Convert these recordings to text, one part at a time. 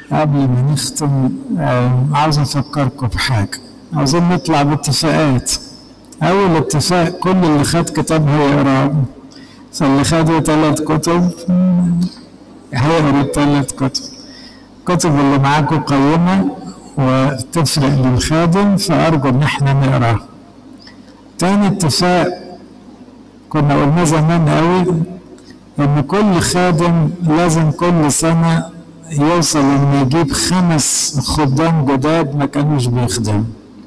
قبل ما نختم آه، عاوز افكركم بحاجه عاوزين نطلع باتفاقات اول اتفاق كل اللي خد كتاب هيقراه فاللي خدوا ثلاث كتب مم، هيقروا الثلاث كتب الكتب اللي معاكم قيمة وتفرق للخادم فأرجو إن احنا نقراها. تاني اتفاق كنا قلنا زمان قوي إن كل خادم لازم كل سنة يوصل إنه يجيب خمس خدام جداد ما كانوش بيخدموا.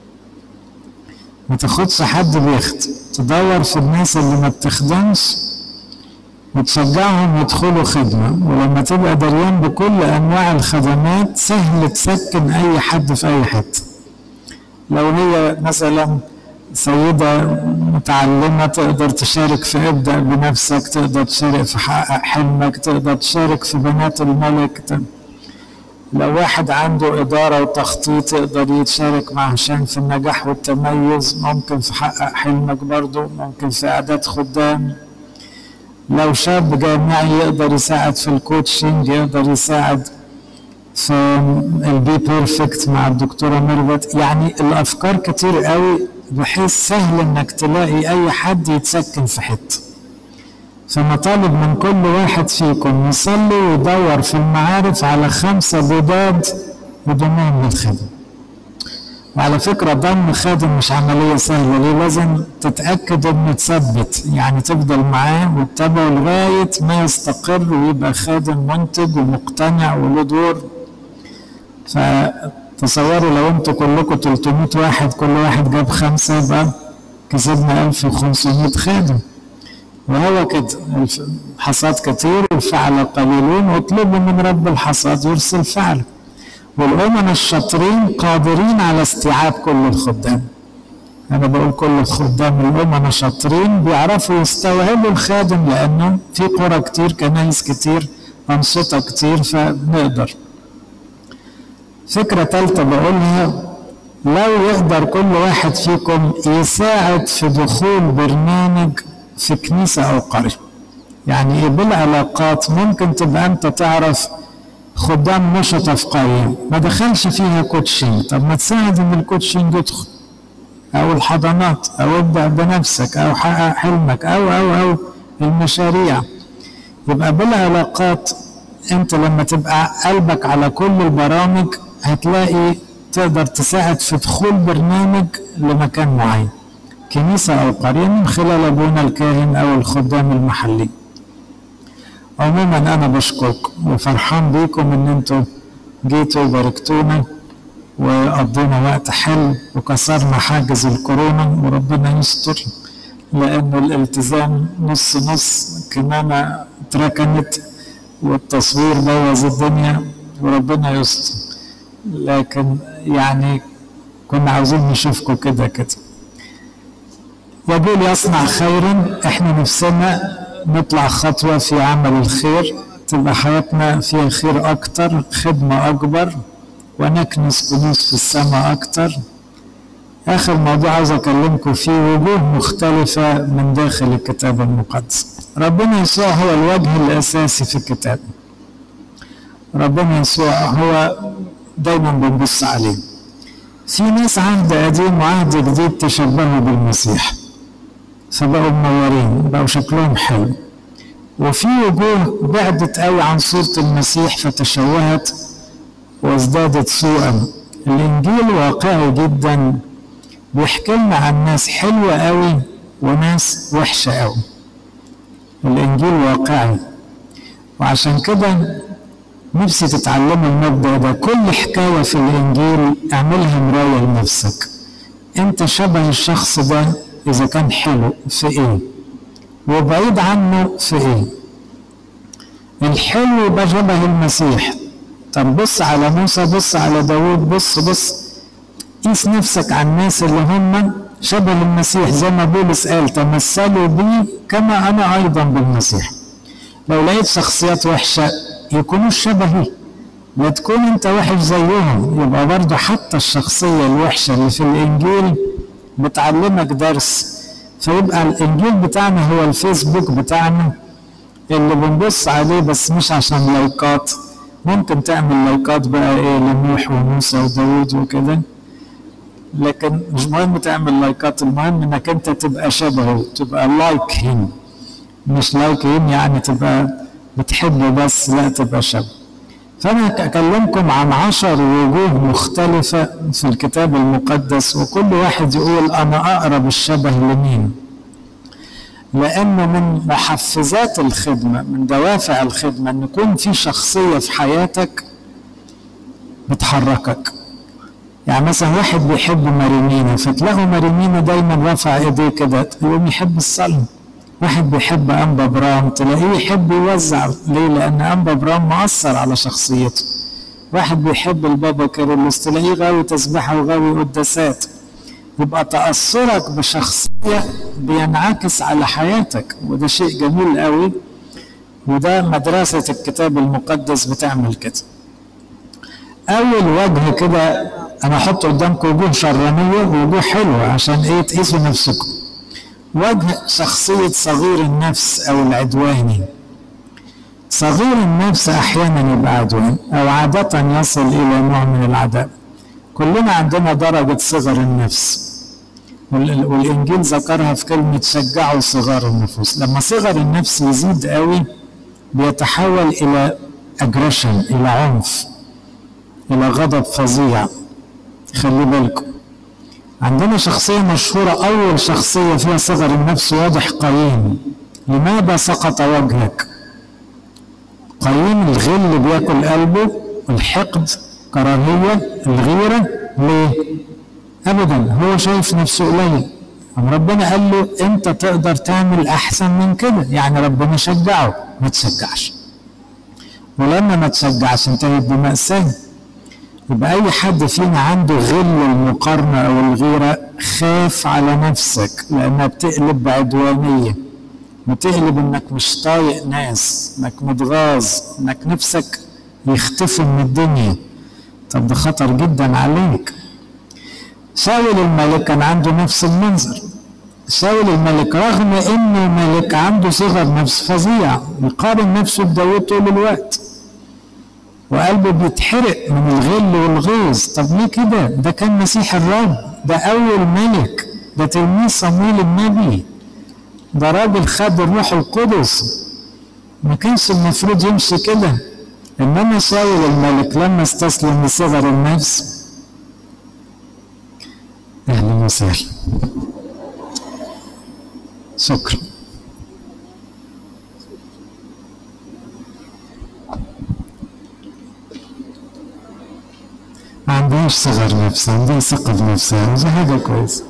ما تاخدش حد بيخدم تدور في الناس اللي ما بتخدمش وتشجعهم يدخلوا خدمة ولما تبقى دريان بكل أنواع الخدمات سهل تسكن أي حد في أي حتة لو هي مثلا سيدة متعلمة تقدر تشارك في ابدأ بنفسك تقدر تشارك في حقق حلمك تقدر تشارك في بنات الملك ت- لو واحد عنده إدارة وتخطيط يقدر يتشارك مع هشام في النجاح والتميز ممكن في حقق حلمك برضو ممكن في إعداد خدام لو شاب جامعي يقدر يساعد في الكوتشنج يقدر يساعد في البي بيرفكت مع الدكتوره ميرفت يعني الافكار كتير قوي بحيث سهل انك تلاقي اي حد يتسكن في حته فانا طالب من كل واحد فيكم يصلي ويدور في المعارف على خمسه جداد يضمهم للخدمه وعلى فكرة ضم خادم مش عملية سهلة ليه لازم تتأكد انه تثبت يعني تفضل معاه وتتابعه لغاية ما يستقر ويبقى خادم منتج ومقتنع وله دور فتصوروا لو انتوا كلكم 300 واحد كل واحد جاب خمسة يبقى كسبنا 1500 خادم وهو كده الف- حصاد كتير والفعل قليلون واطلبوا من رب الحصاد يرسل فعل والأمم الشاطرين قادرين على استيعاب كل الخدام أنا بقول كل الخدام الأمم شاطرين بيعرفوا يستوعبوا الخادم لأنه في قرى كتير كنايس كتير أنشطة كتير فبنقدر فكرة تالتة بقولها لو يقدر كل واحد فيكم يساعد في دخول برنامج في كنيسة أو قرية يعني إيه بالعلاقات ممكن تبقى أنت تعرف خدام نشطة في قرية ما دخلش فيها كوتشنج طب ما تساعد ان الكوتشنج يدخل او الحضانات او ابدأ بنفسك او حقق حلمك او او او المشاريع يبقى بالعلاقات انت لما تبقى قلبك على كل البرامج هتلاقي تقدر تساعد في دخول برنامج لمكان معين كنيسة او قرية من خلال ابونا الكاهن او الخدام المحلي عموما انا بشكركم وفرحان بيكم ان انتوا جيتوا وباركتونا وقضينا وقت حلو وكسرنا حاجز الكورونا وربنا يستر لأن الالتزام نص نص كمامة اتركنت والتصوير بوظ الدنيا وربنا يستر لكن يعني كنا عاوزين نشوفكم كده كده يقول يصنع خيرا احنا نفسنا نطلع خطوة في عمل الخير تبقى حياتنا فيها خير أكتر خدمة أكبر ونكنس كنوز في السماء أكتر آخر موضوع عاوز أكلمكم فيه وجوه مختلفة من داخل الكتاب المقدس ربنا يسوع هو الوجه الأساسي في الكتاب ربنا يسوع هو دايما بنبص عليه في ناس عهد قديم وعهد جديد تشبهوا بالمسيح فبقوا منورين بقوا شكلهم حلو وفي وجوه بعدت قوي عن صورة المسيح فتشوهت وازدادت سوءا الإنجيل واقعي جدا بيحكي لنا عن ناس حلوة قوي وناس وحشة قوي الإنجيل واقعي وعشان كده نفسي تتعلموا المبدأ ده كل حكاية في الإنجيل اعملها مراية لنفسك أنت شبه الشخص ده إذا كان حلو في إيه وبعيد عنه في إيه الحلو يبقى شبه المسيح طب بص على موسى بص على داوود بص بص قيس نفسك على الناس اللي هم شبه المسيح زي ما بولس قال تمثلوا بي كما أنا أيضا بالمسيح لو لقيت شخصيات وحشة يكونوا شبهي لا تكون انت وحش زيهم يبقى برضه حتى الشخصية الوحشة اللي في الإنجيل بتعلمك درس فيبقى الإنجيل بتاعنا هو الفيسبوك بتاعنا اللي بنبص عليه بس مش عشان لايكات ممكن تعمل لايكات بقى ايه لنوح وموسى وداود وكده لكن مش مهم تعمل لايكات المهم انك انت تبقى شبهه تبقى لايك هيم مش لايك هيم يعني تبقى بتحبه بس لا تبقى شبه فانا اكلمكم عن عشر وجوه مختلفة في الكتاب المقدس وكل واحد يقول انا اقرب الشبه لمين لانه من محفزات الخدمة من دوافع الخدمة ان يكون في شخصية في حياتك بتحركك يعني مثلا واحد بيحب مارينينا فتلاقوا مارينينا دايما رفع ايديه كده يقوم يحب الصلاة واحد بيحب انبا برام تلاقيه يحب يوزع ليه لان انبا برام مؤثر على شخصيته واحد بيحب البابا كيرلس تلاقيه غاوي تسبحه وغاوي قداسات يبقى تأثرك بشخصية بينعكس على حياتك وده شيء جميل قوي وده مدرسة الكتاب المقدس بتعمل كده أول وجه كده أنا أحط قدامكم وجوه شرانية ووجوه حلوة عشان إيه تقيسوا نفسكم وجه شخصية صغير النفس أو العدواني صغير النفس أحيانا يبقى عدوان أو عادة يصل إلى نوع من العداء كلنا عندنا درجة صغر النفس والإنجيل ذكرها في كلمة شجعوا صغار النفوس لما صغر النفس يزيد قوي بيتحول إلى أجريشن إلى عنف إلى غضب فظيع خلي بالكم عندنا شخصية مشهورة أول شخصية فيها صغر النفس واضح قايين لماذا سقط وجهك قايين الغل بياكل قلبه الحقد كراهية الغيرة ليه أبدا هو شايف نفسه قليل ربنا قال له أنت تقدر تعمل أحسن من كده يعني ربنا شجعه ما تشجعش ولما ما تشجعش انتهت بمأساة يبقى أي حد فينا عنده غل المقارنة أو الغيرة خاف على نفسك لأنها بتقلب بعدوانية بتقلب إنك مش طايق ناس إنك متغاظ إنك نفسك يختفي من الدنيا طب ده خطر جدا عليك شاول الملك كان عنده نفس المنظر شاول الملك رغم انه ملك عنده صغر نفس فظيع يقارن نفسه بداود طول الوقت وقلبه بيتحرق من الغل والغيظ طب ليه كده ده كان مسيح الرب ده اول ملك ده تلميذ صمويل النبي ده راجل خد الروح القدس ما كانش المفروض يمشي كده انما شاول الملك لما استسلم لصغر النفس اهلا وسهلا شكرا ما عندهاش صغر نفس عندها ثقة بنفسها ودي حاجة كويسة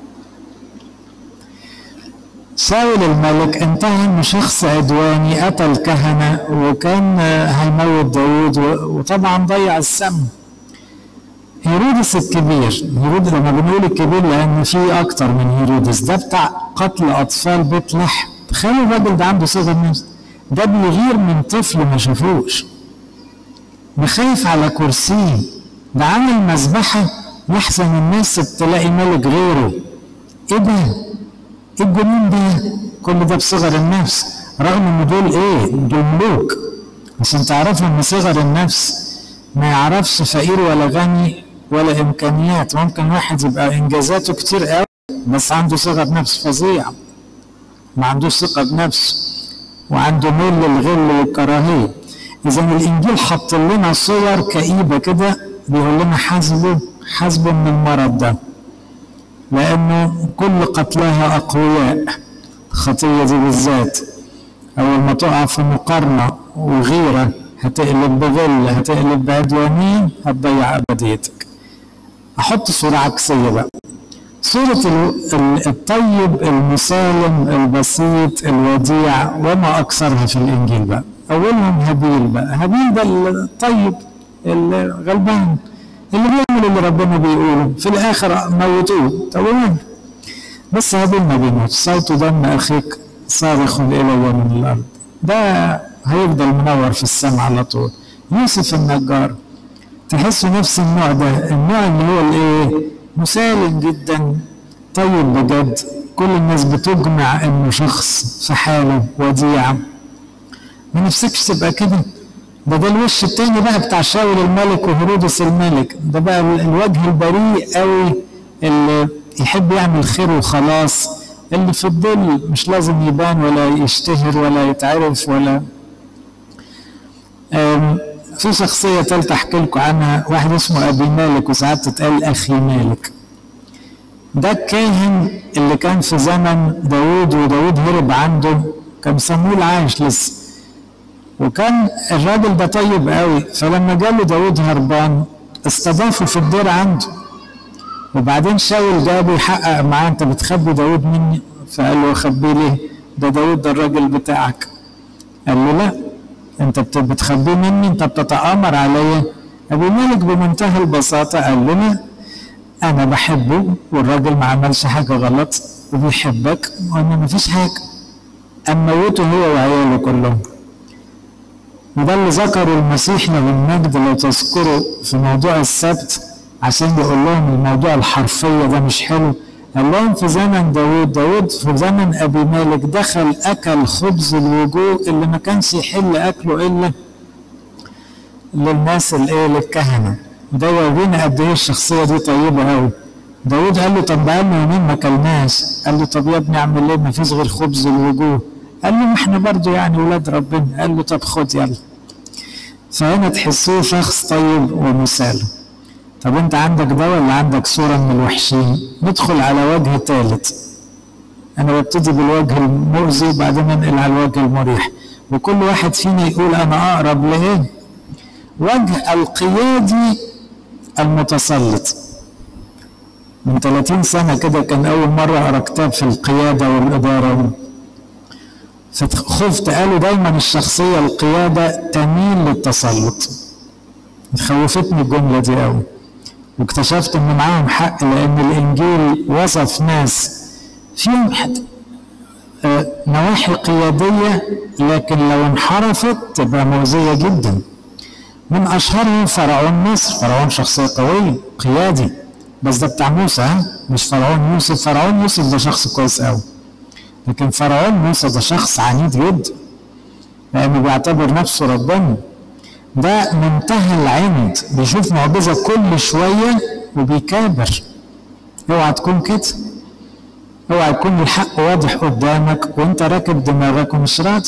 شاول الملك انتهى انه شخص عدواني قتل الكهنة وكان هيموت داود وطبعا ضيع السم هيرودس الكبير هيرودس لما بنقول الكبير لان في اكتر من هيرودس ده بتاع قتل اطفال بيت لحم تخيلوا الراجل ده عنده صغر نفس ده بيغير من طفل ما شافوش بخايف على كرسيه ده عامل مذبحة يحزن الناس تلاقي ملك غيره ايه ده؟ ايه الجنون ده؟ كل ده بصغر النفس رغم ان دول ايه؟ دول ملوك عشان تعرفوا ان صغر النفس ما يعرفش فقير ولا غني ولا امكانيات ممكن واحد يبقى انجازاته كتير قوي بس عنده صغر نفس فظيع ما عندوش ثقة بنفسه وعنده ميل للغل والكراهية إذا الإنجيل حط لنا صور كئيبة كده بيقول لنا حاسبوا حاسبوا من المرض ده لأنه كل قتلاها أقوياء الخطية دي بالذات أول ما تقع في مقارنة وغيرة هتقلب بغل هتقلب بعدوانية هتضيع أبديتك أحط صورة عكسية بقى صورة الطيب المسالم البسيط الوديع وما أكثرها في الإنجيل بقى أولهم هابيل بقى هابيل ده الطيب الغلبان اللي بيعمل اللي ربنا بيقوله في الآخر موتوه تمام بس هابيل ما بيموت صوت دم أخيك صارخ إلي من الأرض ده هيفضل منور في السماء على طول يوسف النجار تحسوا نفس النوع ده النوع اللي هو الايه مسالم جدا طيب بجد كل الناس بتجمع انه شخص في حاله وديع ما نفسكش تبقى كده ده ده الوش التاني بقى بتاع شاول الملك وهرودس الملك ده بقى الوجه البريء قوي اللي يحب يعمل خير وخلاص اللي في الظل مش لازم يبان ولا يشتهر ولا يتعرف ولا في شخصية تالتة أحكي لكم عنها واحد اسمه أبي مالك وساعات تتقال أخي مالك ده الكاهن اللي كان في زمن داوود وداوود هرب عنده كان صمويل عايش لسه وكان الراجل ده طيب قوي فلما جاله داوود هربان استضافه في الدير عنده وبعدين شاول جابه يحقق معاه انت بتخبي داوود مني فقال له اخبيه ليه ده داوود ده الراجل بتاعك قال له لا انت بتخبيه مني انت بتتآمر عليا ابو مالك بمنتهى البساطة قال له لا انا بحبه والراجل ما عملش حاجة غلط وبيحبك وانا ما فيش حاجة اموته هو وعياله كلهم وده اللي ذكره المسيح له المجد لو تذكروا في موضوع السبت عشان يقول لهم الموضوع الحرفية ده مش حلو قال لهم في زمن داود داود في زمن أبي مالك دخل أكل خبز الوجوه اللي ما كانش يحل أكله إلا للناس الإيه للكهنة ده يورينا قد إيه الشخصية دي طيبة أوي داود قال له طب بقالنا يومين ما كلناش قال له طب يا ابني أعمل إيه ما فيش غير خبز الوجوه قال له ما احنا برضه يعني ولاد ربنا قال له طب خد يلا فهنا تحسوه شخص طيب ومسالم طب انت عندك ده ولا عندك صورة من الوحشين ندخل على وجه ثالث انا ببتدي بالوجه المؤذي وبعدين انقل على الوجه المريح وكل واحد فينا يقول انا اقرب لايه وجه القيادي المتسلط من 30 سنة كده كان أول مرة أقرأ كتاب في القيادة والإدارة فخفت قالوا دايما الشخصية القيادة تميل للتسلط خوفتني الجملة دي قوي واكتشفت ان معاهم حق لان الانجيل وصف ناس فيهم آه نواحي قيادية لكن لو انحرفت تبقى مؤذية جدا من اشهرهم فرعون مصر فرعون شخصية قوية قيادي بس ده بتاع موسى ها مش فرعون يوسف فرعون يوسف ده شخص كويس قوي لكن فرعون موسى ده شخص عنيد جدا لانه بيعتبر نفسه ربنا ده منتهى العند بيشوف معجزة كل شوية وبيكابر اوعى تكون كده اوعى يكون الحق واضح قدامك وانت راكب دماغك ومش راضي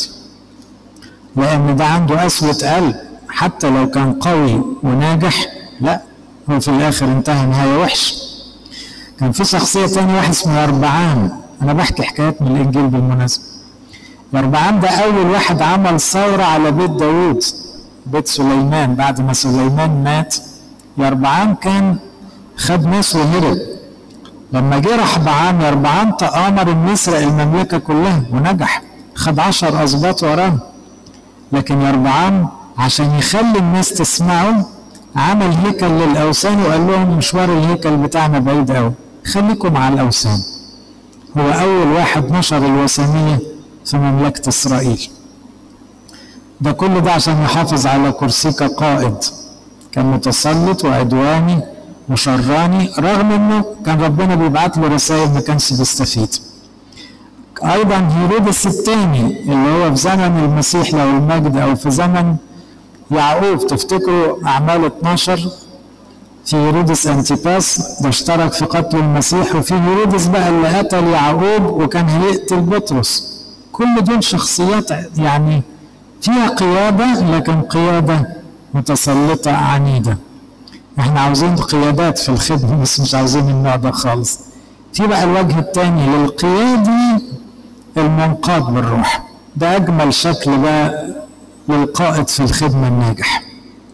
لان ده عنده قسوة قلب حتى لو كان قوي وناجح لا هو في الاخر انتهى نهاية وحشة كان في شخصية تانية واحد اسمه يربعام انا بحكي حكايات من الانجيل بالمناسبة يربعام ده اول واحد عمل ثورة على بيت داوود بيت سليمان بعد ما سليمان مات يربعام كان خد ناس وهرب لما جه رحبعام يربعام تآمر انه يسرق المملكة كلها ونجح خد عشر أسباط وراه لكن يربعام عشان يخلي الناس تسمعه عمل هيكل للأوثان وقال لهم مشوار الهيكل بتاعنا بعيد أوي خليكم مع الأوثان هو أول واحد نشر الوثنية في مملكة إسرائيل ده كل ده عشان يحافظ على كرسيه كقائد كان متسلط وعدواني وشراني رغم انه كان ربنا بيبعت له رسائل ما كانش بيستفيد ايضا هيرودس الثاني اللي هو في زمن المسيح له المجد او في زمن يعقوب تفتكروا اعمال 12 في هيرودس انتيباس ده اشترك في قتل المسيح وفي هيرودس بقى اللي قتل يعقوب وكان هيقتل بطرس كل دول شخصيات يعني فيها قيادة لكن قيادة متسلطة عنيدة احنا عاوزين قيادات في الخدمة بس مش عاوزين النوع ده خالص في بقى الوجه الثاني للقيادي المنقاد بالروح ده أجمل شكل بقى للقائد في الخدمة الناجح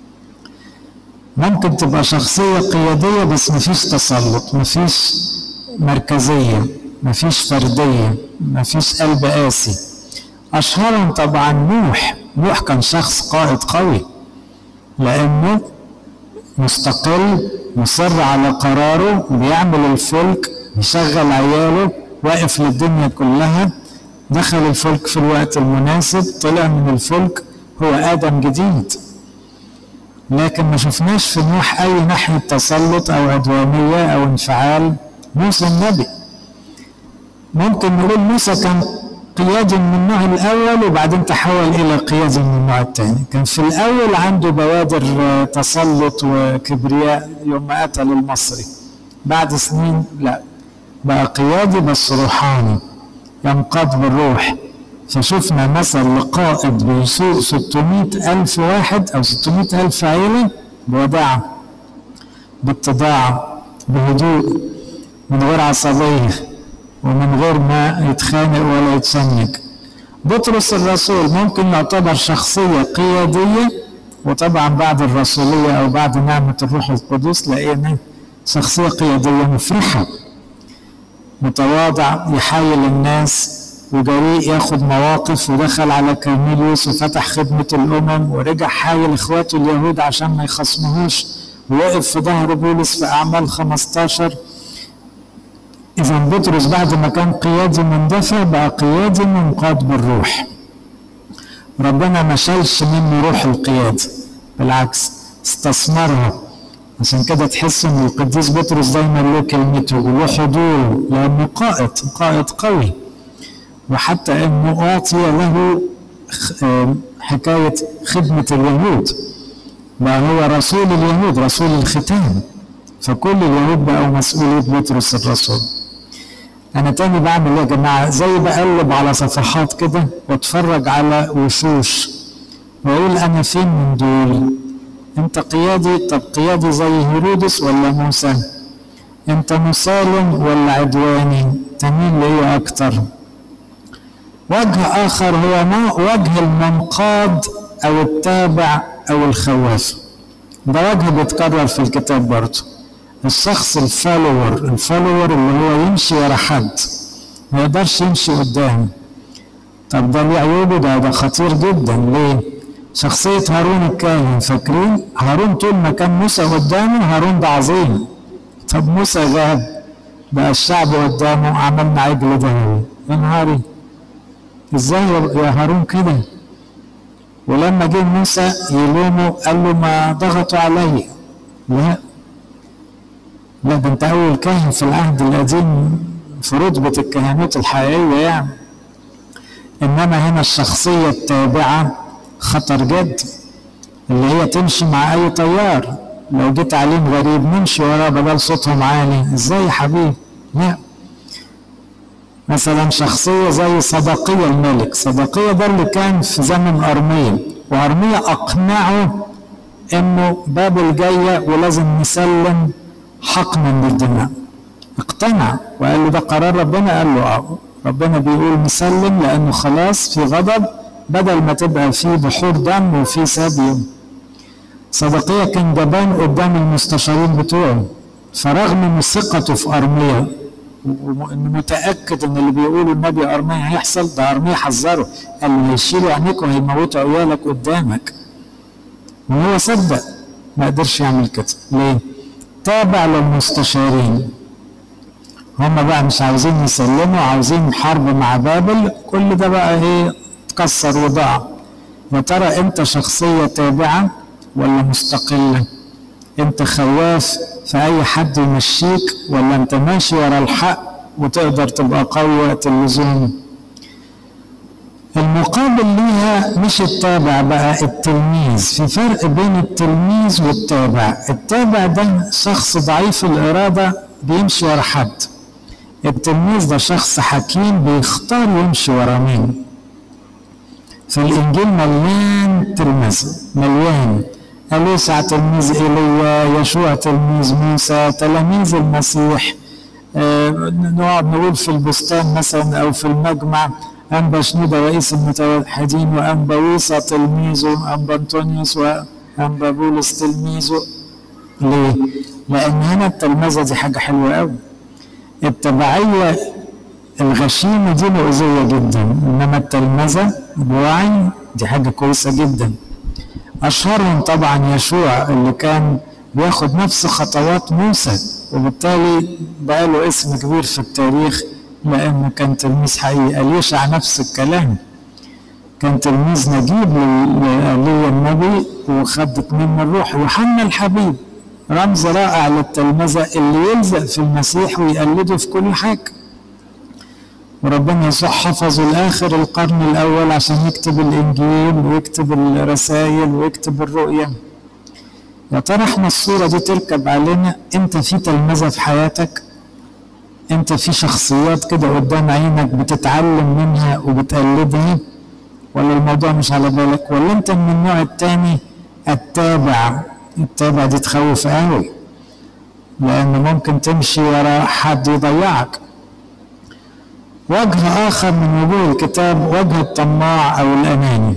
ممكن تبقى شخصية قيادية بس مفيش تسلط مفيش مركزية مفيش فردية مفيش قلب قاسي أشهرهم طبعا نوح نوح كان شخص قائد قوي لأنه مستقل مصر على قراره بيعمل الفلك يشغل عياله واقف للدنيا كلها دخل الفلك في الوقت المناسب طلع من الفلك هو آدم جديد لكن ما شفناش في نوح أي ناحية تسلط أو عدوانية أو انفعال موسى النبي ممكن نقول موسى كان قيادي من النوع الأول وبعدين تحول إلى قيادي من النوع الثاني كان في الأول عنده بوادر تسلط وكبرياء يوم ما قتل المصري بعد سنين لا بقى قيادي بس روحاني ينقاد بالروح فشفنا مثل لقائد بيسوق 600 ألف واحد أو 600 ألف عيلة بوداعة باتضاع بهدوء من غير عصبية ومن غير ما يتخانق ولا يتشنج بطرس الرسول ممكن يعتبر شخصية قيادية وطبعا بعد الرسولية أو بعد نعمة الروح القدس لقينا شخصية قيادية مفرحة متواضع يحايل الناس وجريء ياخد مواقف ودخل على كرنيليوس وفتح خدمة الأمم ورجع حايل إخواته اليهود عشان ما يخصموهوش ووقف في ظهر بولس في أعمال 15 إذا بطرس بعد ما كان قيادي مندفع بقى قيادي منقاد بالروح ربنا ما شالش منه روح القيادة بالعكس استثمرها عشان كده تحس ان القديس بطرس دايما له كلمته وله حضوره لانه قائد قائد قوي وحتى انه اعطي له حكايه خدمه اليهود ما هو رسول اليهود رسول الختام فكل اليهود بقوا مسؤوليه بطرس الرسول انا تاني بعمل ايه يا جماعه زي بقلب على صفحات كده واتفرج على وشوش واقول انا فين من دول انت قيادي طب قيادي زي هيرودس ولا موسى انت مسالم ولا عدواني تميل ليه اكتر وجه اخر هو ما وجه المنقاد او التابع او الخواف ده وجه بيتكرر في الكتاب برضه الشخص الفولور الفولور اللي هو يمشي ورا حد ما يقدرش يمشي قدامه طب ده ليه عيوبه ده ده خطير جدا ليه؟ شخصية هارون الكاهن فاكرين؟ هارون طول ما كان موسى قدامه هارون ده عظيم طب موسى غاب بقى الشعب قدامه عملنا عجل ذهبي يا نهاري ازاي يا هارون كده؟ ولما جه موسى يلومه قال له ما ضغطوا علي لا لا ده انت اول كاهن في العهد القديم في رتبة الكهنوت الحقيقية يعني انما هنا الشخصية التابعة خطر جد اللي هي تمشي مع اي طيار لو جيت عليم غريب نمشي وراه بدل صوتهم عالي ازاي يا حبيبي لا مثلا شخصية زي صدقية الملك صدقية ده اللي كان في زمن أرمية وأرمية أقنعه إنه بابل جاية ولازم نسلم حقنا للدماء اقتنع وقال له ده قرار ربنا قال له اه ربنا بيقول نسلم لأنه خلاص في غضب بدل ما تبقى في بحور دم وفي سبي صدقية كان جبان قدام المستشارين بتوعه فرغم من ثقته في أرمية وانه متاكد ان اللي بيقوله النبي ارميه هيحصل ده ارميه حذره قال له هيشيلوا عينيك وهيموتوا عيالك قدامك وهو صدق ما قدرش يعمل كده ليه؟ تابع للمستشارين هم بقى مش عاوزين يسلموا عاوزين حرب مع بابل كل ده بقى ايه اتكسر وضاع يا ترى انت شخصيه تابعه ولا مستقله؟ انت خواف فأي حد يمشيك ولا أنت ماشي ورا الحق وتقدر تبقى قوي وقت اللزوم المقابل ليها مش التابع بقى التلميذ في فرق بين التلميذ والتابع التابع ده شخص ضعيف الإرادة بيمشي ورا حد التلميذ ده شخص حكيم بيختار يمشي ورا مين فالإنجيل مليان تلمذة مليان أليسع تلميذ إيليا يشوع تلميذ موسى تلاميذ المسيح آه نقعد نقول في البستان مثلا أو في المجمع أنبا شنودة رئيس المتوحدين وأنبا ويصا تلميذه أنبا أنطونيوس وأنبا بولس تلميذه ليه؟ لأن هنا التلمذة دي حاجة حلوة أوي التبعية الغشيمة دي مؤذية جدا إنما التلمذة بوعي دي حاجة كويسة جدا أشهرهم طبعا يشوع اللي كان بياخد نفس خطوات موسى وبالتالي بقى له اسم كبير في التاريخ لأنه كان تلميذ حقيقي أليشع نفس الكلام كان تلميذ نجيب لإيليا النبي وخدت منه الروح يوحنا الحبيب رمز رائع للتلمذة اللي يلزق في المسيح ويقلده في كل حاجة وربنا يسوع حفظه لآخر القرن الأول عشان يكتب الإنجيل ويكتب الرسائل ويكتب الرؤية يا ترى احنا الصورة دي تركب علينا انت في تلمذة في حياتك انت في شخصيات كده قدام عينك بتتعلم منها وبتقلدها ولا الموضوع مش على بالك ولا انت من النوع التاني التابع التابع دي تخوف قوي لان ممكن تمشي ورا حد يضيعك وجه اخر من وجوه الكتاب وجه الطماع او الاناني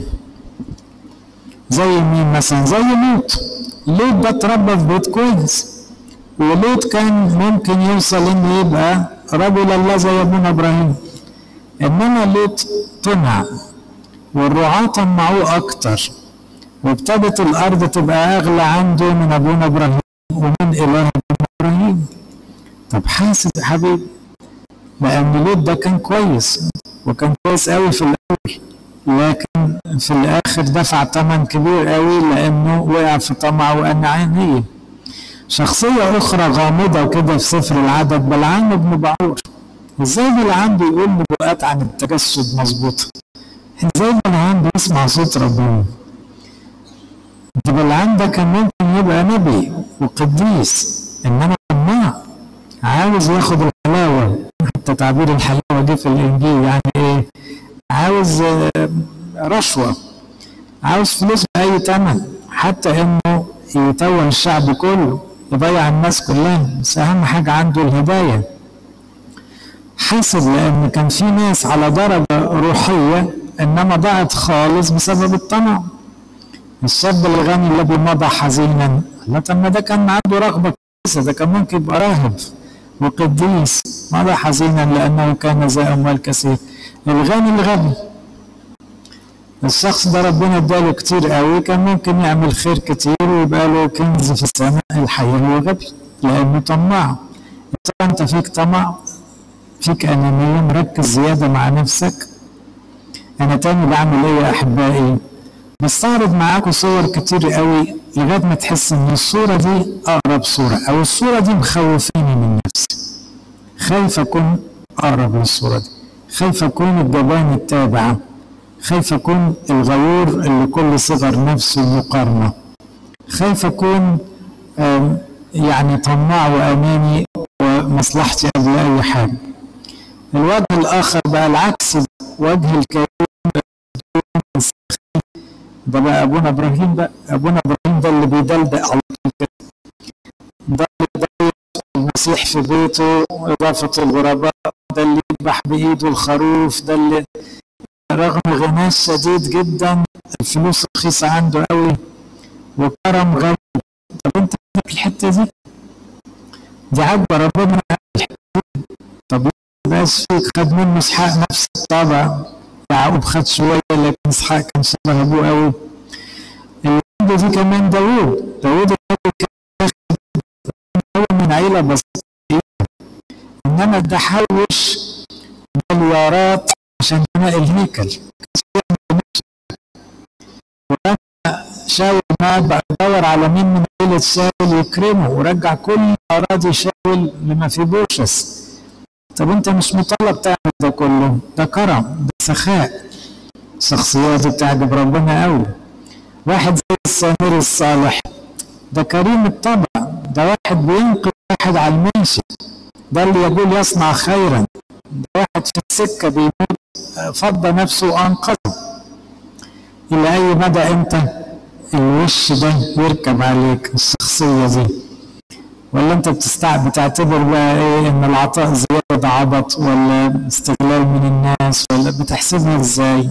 زي مين مثلا زي لوط لوط ده اتربى في بيت كويس ولوط كان ممكن يوصل انه يبقى رجل الله زي ابونا ابراهيم انما لوط طمع والرعاة طمعوه اكتر وابتدت الارض تبقى اغلى عنده من ابونا ابراهيم ومن اله ابونا ابراهيم طب حاسس يا حبيبي لان لوط ده كان كويس وكان كويس قوي في الاول لكن في الاخر دفع ثمن كبير قوي لانه وقع في طمع وانانيه شخصية أخرى غامضة كده في سفر العدد بلعام بن بعور ازاي بلعام بيقول نبوءات عن التجسد مظبوطة ازاي بلعام بيسمع صوت ربنا ده بلعام ده كان ممكن يبقى نبي وقديس انما طماع عاوز ياخد الحلاوة حتى تعبير الحلاوة دي في الانجيل يعني ايه عاوز رشوة عاوز فلوس بأي ثمن حتى انه يتوه الشعب كله يضيع الناس كلها بس اهم حاجة عنده الهداية حسب لان كان في ناس على درجة روحية انما ضاعت خالص بسبب الطمع الشاب الغني الذي مضى حزينا لا طب ما ده كان عنده رغبة كويسة ده كان ممكن يبقى راهب وقديس مضى حزينا لانه كان ذا اموال كثير الغني الغبي الشخص ده ربنا اداله كتير قوي كان ممكن يعمل خير كتير ويبقى له كنز في السماء الحقيقة هو غبي لأنه طماع طبعا أنت فيك طمع فيك أنانية مركز زيادة مع نفسك أنا تاني بعمل إيه يا أحبائي بستعرض معاكم صور كتير قوي لغاية ما تحس إن الصورة دي أقرب صورة أو الصورة دي مخوفيني من نفسي خايف أكون أقرب للصورة دي خايف أكون الجبان التابعة خايف أكون الغيور اللي كل صغر نفسه مقارنة خايف أكون يعني طماع وأناني ومصلحتي قبل أي حاجة الوجه الآخر بقى العكس وجه الكريم ده بقى أبونا إبراهيم بقى أبونا إبراهيم ده اللي بيدلدق على طول كده ده اللي المسيح في بيته إضافة الغرباء ده اللي يذبح بإيده الخروف ده اللي رغم غناه شديد جدا الفلوس رخيصة عنده قوي وكرم غني طب انت عندك الحتة دي دي عجبة ربنا الحتة دي طب بس فيك خد منه اسحاق نفس الطبع يعقوب خد شوية لكن اسحاق كان شبه ابوه قوي اللي عنده دي كمان داوود داوود كان هو من عيلة بسيطة انما ده حوش مليارات عشان بناء الهيكل ولما شاول مات بقى يدور على مين من عيلة شاول يكرمه ورجع كل أراضي شاول لما في بوشس طب أنت مش مطالب تعمل ده كله ده كرم ده سخاء شخصيات بتعجب ربنا قوي واحد زي السامري الصالح ده كريم الطبع ده واحد بينقذ واحد على المنشي ده اللي يقول يصنع خيرا ده واحد في السكة بيموت فضى نفسه وأنقذه إلى أي مدى أنت الوش ده يركب عليك الشخصية دي ولا أنت بتستع بتعتبر بقى إيه إن العطاء زيادة عبط ولا استغلال من الناس ولا بتحسبها إزاي؟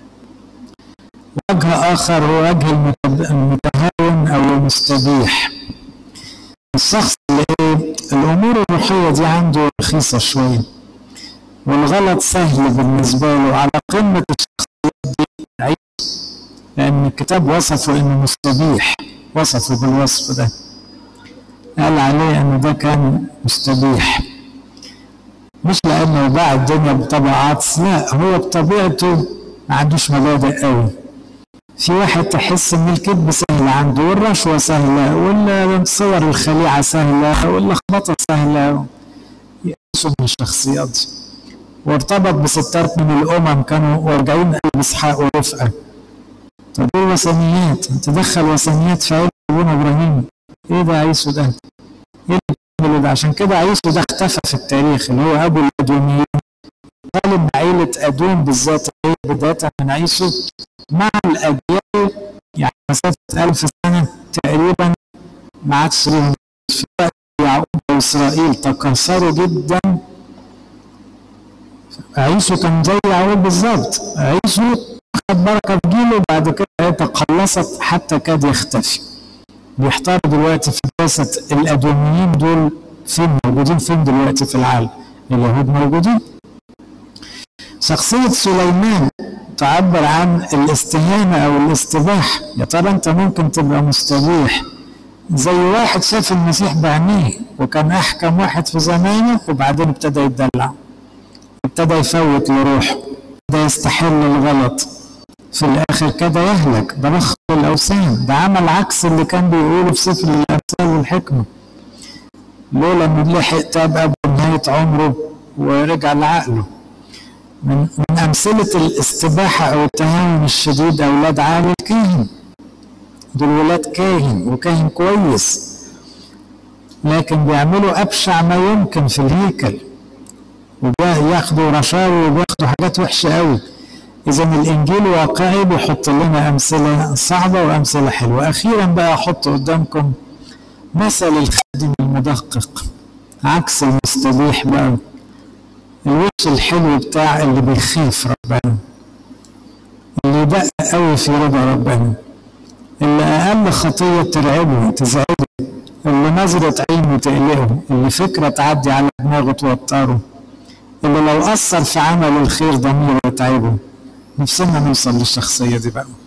وجه آخر هو وجه المتهاون أو المستبيح الشخص اللي إيه الأمور الروحية دي عنده رخيصة شوية والغلط سهل بالنسبة له على قمة الشخصيات دي عيب لأن الكتاب وصفه إنه مستبيح وصفه بالوصف ده قال عليه إنه ده كان مستبيح مش لأنه باع الدنيا بطبعات لا هو بطبيعته ما عندوش مبادئ قوي في واحد تحس ان الكذب سهل عنده والرشوة سهلة والصور الخليعة سهلة واللخبطة سهلة يقصوا من الشخصيات دي وارتبط بستات من الامم كانوا واجعين قلب اسحاق ورفقه طب دول وثنيات تدخل وثنيات في عيله ابونا ابراهيم ايه ده عيسو ده؟ ايه اللي ده عشان كده عيسو ده اختفى في التاريخ اللي هو ابو الادوميين قال ان عيله ادوم بالذات هي بدايه من عيسو مع الاجيال يعني مسافه 1000 سنه تقريبا ما عادش ليهم في وقت يعقوب واسرائيل تكاثروا جدا عيسو كان زي يعقوب بالظبط عيسو خد بركه في جيله وبعد كده تقلصت حتى كاد يختفي بيحتار دلوقتي في دراسه الادوميين دول فين موجودين فين دلوقتي في العالم اليهود موجودين شخصية سليمان تعبر عن الاستهانة أو الاستباحة يا ترى أنت ممكن تبقى مستبيح زي واحد شاف المسيح بعينيه وكان أحكم واحد في زمانه وبعدين ابتدى يتدلع ابتدى يفوت لروحه ابتدى يستحل الغلط في الآخر كده يهلك ده بخر الأوثان ده عمل عكس اللي كان بيقوله في سفر الأمثال والحكمة لولا إنه لحق تاب قبل نهاية عمره ورجع لعقله من من أمثلة الاستباحة أو التهاون الشديد أولاد عالي الكاهن دول ولاد كاهن وكاهن كويس لكن بيعملوا أبشع ما يمكن في الهيكل وياخدوا رشاوي وبياخدوا حاجات وحشة قوي إذا الإنجيل واقعي بيحط لنا أمثلة صعبة وأمثلة حلوة أخيرا بقى أحط قدامكم مثل الخادم المدقق عكس المستبيح بقى الوش الحلو بتاع اللي بيخاف ربنا اللي دق قوي في رضا ربنا اللي اقل خطيه ترعبه تزعجه اللي نظرة عينه تقلقه اللي فكرة تعدي على دماغه توتره اللي لو أثر في عمل الخير ضميره يتعبه نفسنا نوصل للشخصية دي بقى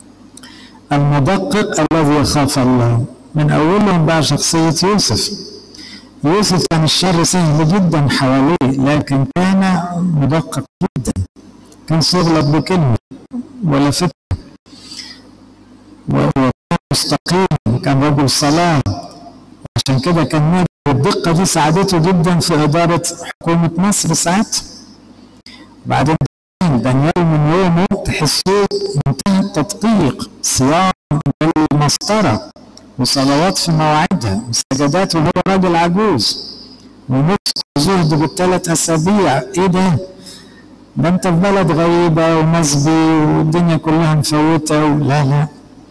المدقق الذي يخاف الله من أولهم بقى شخصية يوسف يوسف كان الشر سهل جدا حواليه لكن كان مدقق جدا كان يغلط بكلمة ولا فكرة وكان مستقيم كان رجل صلاة عشان كده كان ناجح والدقة دي ساعدته جدا في إدارة حكومة مصر ساعات بعدين دانيال من يومه تحسوه منتهى التدقيق صيام بالمسطرة وصلوات في مواعيدها وسجدات وهو راجل عجوز ونصف زهد بالثلاث اسابيع ايه ده؟ ده انت في بلد غريبه ومسبي والدنيا كلها مفوته لا لا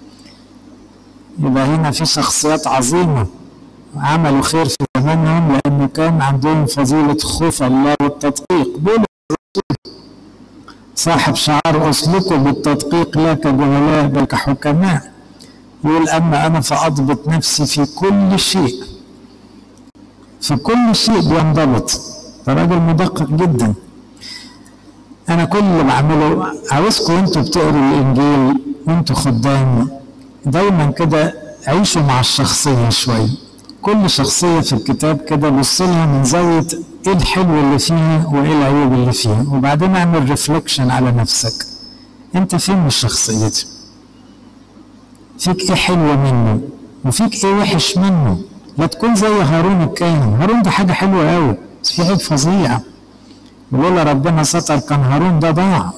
يبقى هنا في شخصيات عظيمه عملوا خير في زمانهم لانه كان عندهم فضيله خوف الله والتدقيق بولس الرسول صاحب شعار اسلكوا بالتدقيق لا كجهلاء بل كحكماء يقول أما أنا فأضبط نفسي في كل شيء في كل شيء بينضبط ده راجل مدقق جدا أنا كل اللي بعمله عاوزكم أنتوا بتقروا الإنجيل وأنتوا خدام دايما كده عيشوا مع الشخصية شوية كل شخصية في الكتاب كده بص لها من زاوية إيه الحلو اللي فيها وإيه العيوب اللي فيها وبعدين اعمل ريفليكشن على نفسك أنت فين من الشخصية دي فيك ايه حلوه منه وفيك ايه وحش منه لا تكون زي هارون الكاهن هارون ده حاجه حلوه قوي بس في عيب فظيع ولولا ربنا ستر كان هارون ده ضاع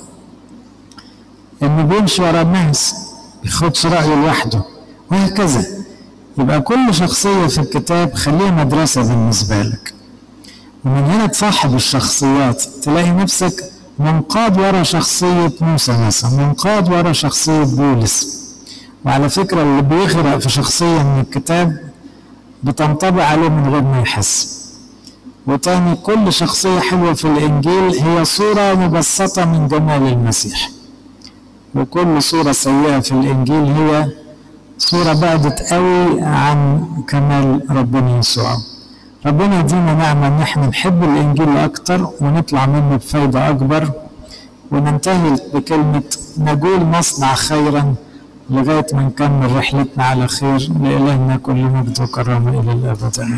انه بيمشي ورا الناس بياخدش رايه لوحده وهكذا يبقى كل شخصيه في الكتاب خليها مدرسه بالنسبه لك ومن هنا تصاحب الشخصيات تلاقي نفسك منقاد ورا شخصيه موسى مثلا منقاد ورا شخصيه بولس وعلى فكرة اللي بيغرق في شخصية من الكتاب بتنطبع عليه من غير ما يحس وتاني كل شخصية حلوة في الإنجيل هي صورة مبسطة من جمال المسيح وكل صورة سيئة في الإنجيل هي صورة بعدت قوي عن كمال ربنا يسوع ربنا يدينا نعمة إن احنا نحب الإنجيل أكتر ونطلع منه بفايدة أكبر وننتهي بكلمة نقول نصنع خيرا لغاية ما نكمل رحلتنا على خير لإلهنا كل مجد وكرامة إلى الأبد